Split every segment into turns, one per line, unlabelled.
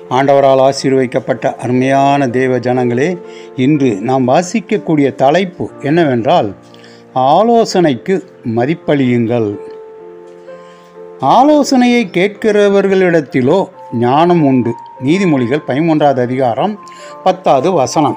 ஆண்டவரால் ஆசீர்வதிக்கப்பட்ட அருமையான தேவ ஜனங்களே இன்று நாம் வாசிக்கக்கூடிய தலைப்பு என்னவென்றால் ஆலோசனைக்கு மதிப்பளியுங்கள் ஆலோசனையை கேட்கிறவர்களிடத்திலோ ஞானம் உண்டு நீதிமொழிகள் பதிமூன்றாவது அதிகாரம் பத்தாவது வசனம்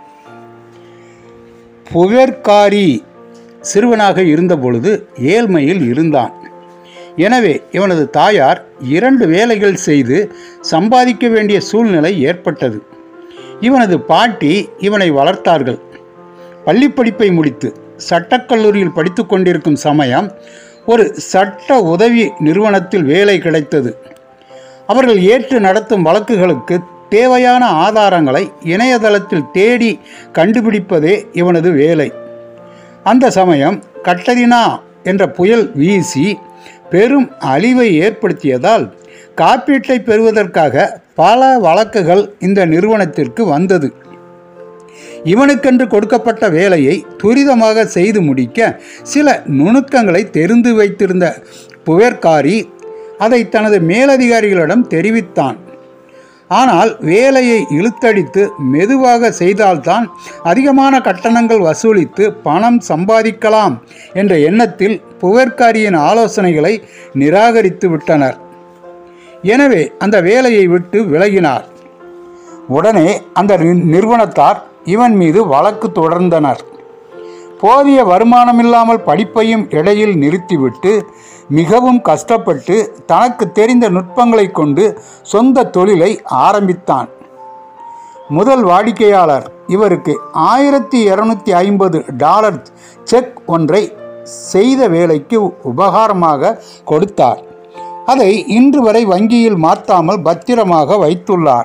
புகழ்காரி சிறுவனாக இருந்தபொழுது ஏழ்மையில் இருந்தான் எனவே இவனது தாயார் இரண்டு வேலைகள் செய்து சம்பாதிக்க வேண்டிய சூழ்நிலை ஏற்பட்டது இவனது பாட்டி இவனை வளர்த்தார்கள் பள்ளிப்படிப்பை முடித்து சட்டக்கல்லூரியில் படித்து கொண்டிருக்கும் சமயம் ஒரு சட்ட உதவி நிறுவனத்தில் வேலை கிடைத்தது அவர்கள் ஏற்று நடத்தும் வழக்குகளுக்கு தேவையான ஆதாரங்களை இணையதளத்தில் தேடி கண்டுபிடிப்பதே இவனது வேலை அந்த சமயம் கட்டரினா என்ற புயல் வீசி பெரும் அழிவை ஏற்படுத்தியதால் காப்பீட்டை பெறுவதற்காக பல வழக்குகள் இந்த நிறுவனத்திற்கு வந்தது இவனுக்கென்று கொடுக்கப்பட்ட வேலையை துரிதமாக செய்து முடிக்க சில நுணுக்கங்களை தெரிந்து வைத்திருந்த புயற்காரி அதை தனது மேலதிகாரிகளிடம் தெரிவித்தான் ஆனால் வேலையை இழுத்தடித்து மெதுவாக செய்தால்தான் அதிகமான கட்டணங்கள் வசூலித்து பணம் சம்பாதிக்கலாம் என்ற எண்ணத்தில் புகழ்காரியின் ஆலோசனைகளை நிராகரித்து விட்டனர் எனவே அந்த வேலையை விட்டு விலகினார் உடனே அந்த நி- நிறுவனத்தார் இவன் மீது வழக்கு தொடர்ந்தனர் போதிய வருமானமில்லாமல் படிப்பையும் இடையில் நிறுத்திவிட்டு மிகவும் கஷ்டப்பட்டு தனக்கு தெரிந்த நுட்பங்களை கொண்டு சொந்த தொழிலை ஆரம்பித்தான் முதல் வாடிக்கையாளர் இவருக்கு ஆயிரத்தி இருநூத்தி ஐம்பது டாலர் செக் ஒன்றை செய்த வேலைக்கு உபகாரமாக கொடுத்தார் அதை இன்று வரை வங்கியில் மாற்றாமல் பத்திரமாக வைத்துள்ளார்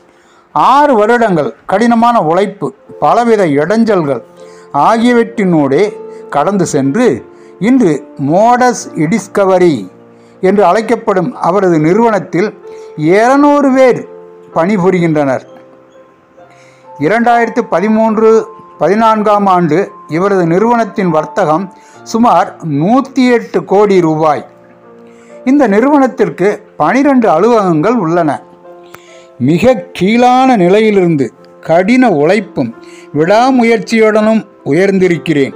ஆறு வருடங்கள் கடினமான உழைப்பு பலவித இடைஞ்சல்கள் ஆகியவற்றினூடே கடந்து சென்று இன்று மோடஸ் டிஸ்கவரி என்று அழைக்கப்படும் அவரது நிறுவனத்தில் 200 பேர் பணிபுரிகின்றனர் இரண்டாயிரத்து பதிமூன்று பதினான்காம் ஆண்டு இவரது நிறுவனத்தின் வர்த்தகம் சுமார் நூற்றி எட்டு கோடி ரூபாய் இந்த நிறுவனத்திற்கு பனிரெண்டு அலுவலகங்கள் உள்ளன மிக கீழான நிலையிலிருந்து கடின உழைப்பும் விடாமுயற்சியுடனும் உயர்ந்திருக்கிறேன்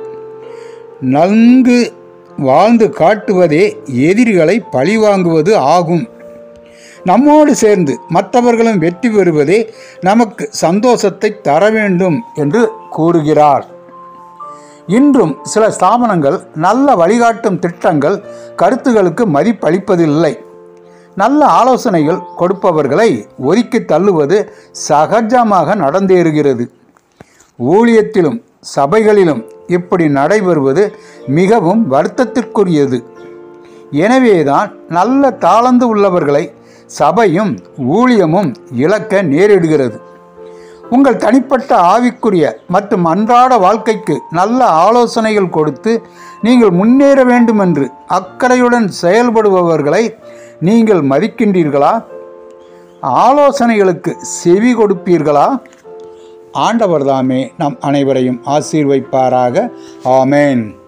நன்கு வாழ்ந்து காட்டுவதே எதிரிகளை பழிவாங்குவது ஆகும் நம்மோடு சேர்ந்து மற்றவர்களும் வெற்றி பெறுவதே நமக்கு சந்தோஷத்தை தர வேண்டும் என்று கூறுகிறார் இன்றும் சில ஸ்தாபனங்கள் நல்ல வழிகாட்டும் திட்டங்கள் கருத்துகளுக்கு மதிப்பளிப்பதில்லை நல்ல ஆலோசனைகள் கொடுப்பவர்களை ஒதுக்கி தள்ளுவது சகஜமாக நடந்தேறுகிறது ஊழியத்திலும் சபைகளிலும் இப்படி நடைபெறுவது மிகவும் வருத்தத்திற்குரியது எனவேதான் நல்ல தாளந்து உள்ளவர்களை சபையும் ஊழியமும் இழக்க நேரிடுகிறது உங்கள் தனிப்பட்ட ஆவிக்குரிய மற்றும் அன்றாட வாழ்க்கைக்கு நல்ல ஆலோசனைகள் கொடுத்து நீங்கள் முன்னேற வேண்டுமென்று அக்கறையுடன் செயல்படுபவர்களை நீங்கள் மதிக்கின்றீர்களா ஆலோசனைகளுக்கு செவி கொடுப்பீர்களா ஆண்டவர்தாமே நம் அனைவரையும் ஆசீர்வைப்பாராக ஆமேன்